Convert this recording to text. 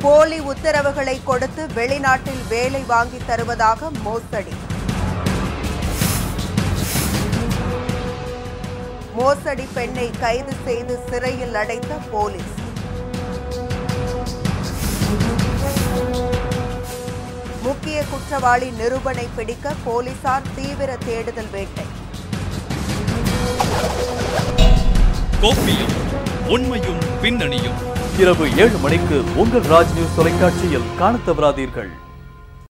போலி உத்தரவுகளை கொடுத்து வெளிநாட்டில் வேலை வாங்கி தருவதாக மோசடி மோசடி பெண்ணை கைது செய்து சிறையில் அடைத்த போலீஸ் முக்கிய குற்றவாளி நிருபனை பிடிக்க போலீசார் தீவிர தேடுதல் வேட்டை கோப்பியும் உண்மையும் பின்னணியும் இரவு ஏழு மணிக்கு உங்கள் ராஜ் நியூஸ் தொலைக்காட்சியில் காணத் தவறாதீர்கள்